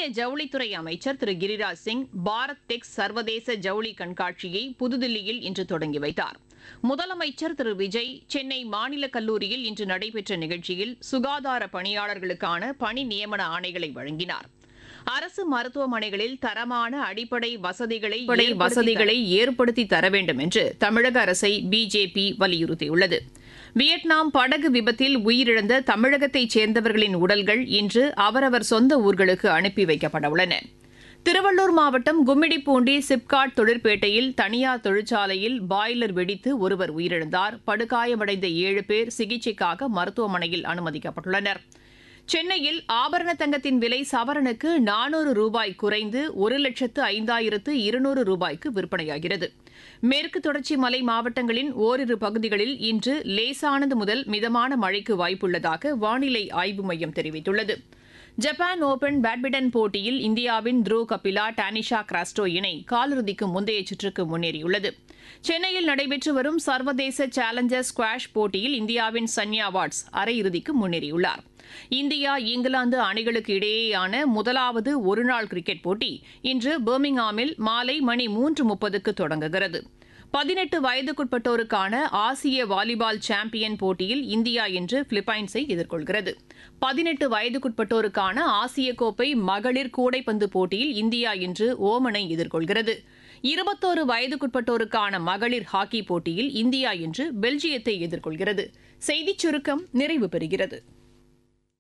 ஜவுளித்துறை அமைச்சர் திரு கிரிராஜ் சிங் பாரத் டெக்ஸ் சர்வதேச ஜவுளி கண்காட்சியை புதுதில்லியில் இன்று தொடங்கி வைத்தார் முதலமைச்சர் திரு விஜய் சென்னை மாநில கல்லூரியில் இன்று நடைபெற்ற நிகழ்ச்சியில் சுகாதார பணியாளர்களுக்கான பணி நியமன ஆணைகளை வழங்கினார் அரசு மருத்துவமனைகளில் தரமான அடிப்படை வசதிகளை வசதிகளை ஏற்படுத்தி தர வேண்டும் என்று தமிழக அரசை பிஜேபி வலியுறுத்தியுள்ளது வியட்நாம் படகு விபத்தில் உயிரிழந்த தமிழகத்தைச் சேர்ந்தவர்களின் உடல்கள் இன்று அவரவர் சொந்த ஊர்களுக்கு அனுப்பி வைக்கப்பட உள்ளன திருவள்ளூர் மாவட்டம் கும்மிடிப்பூண்டி சிப்காட் தொழிற்பேட்டையில் தனியார் தொழிற்சாலையில் பாய்லர் வெடித்து ஒருவர் உயிரிழந்தார் படுகாயமடைந்த ஏழு பேர் சிகிச்சைக்காக மருத்துவமனையில் அனுமதிக்கப்பட்டுள்ளனர் சென்னையில் ஆபரண தங்கத்தின் விலை சவரனுக்கு நானூறு ரூபாய் குறைந்து ஒரு லட்சத்து ஐந்தாயிரத்து இருநூறு ரூபாய்க்கு விற்பனையாகிறது மேற்கு தொடர்ச்சி மலை மாவட்டங்களின் ஓரிரு பகுதிகளில் இன்று லேசானது முதல் மிதமான மழைக்கு வாய்ப்புள்ளதாக வானிலை ஆய்வு மையம் தெரிவித்துள்ளது ஜப்பான் ஓபன் பேட்மிண்டன் போட்டியில் இந்தியாவின் த்ரூ கபிலா டானிஷா கிராஸ்டோ இணை காலிறுதிக்கு முந்தைய சுற்றுக்கு முன்னேறியுள்ளது சென்னையில் நடைபெற்று வரும் சர்வதேச சேலஞ்சர் ஸ்குவாஷ் போட்டியில் இந்தியாவின் சன்யா வாட்ஸ் அரையிறுதிக்கு முன்னேறியுள்ளார் இந்தியா இங்கிலாந்து அணிகளுக்கு இடையேயான முதலாவது ஒருநாள் கிரிக்கெட் போட்டி இன்று பர்மிங்ஹாமில் மாலை மணி மூன்று முப்பதுக்கு தொடங்குகிறது பதினெட்டு வயதுக்குட்பட்டோருக்கான ஆசிய வாலிபால் சாம்பியன் போட்டியில் இந்தியா இன்று பிலிப்பைன்ஸை எதிர்கொள்கிறது பதினெட்டு வயதுக்குட்பட்டோருக்கான ஆசிய கோப்பை மகளிர் கூடைப்பந்து போட்டியில் இந்தியா இன்று ஓமனை எதிர்கொள்கிறது இருபத்தோரு வயதுக்குட்பட்டோருக்கான மகளிர் ஹாக்கி போட்டியில் இந்தியா இன்று பெல்ஜியத்தை எதிர்கொள்கிறது செய்திச் சுருக்கம் நிறைவு பெறுகிறது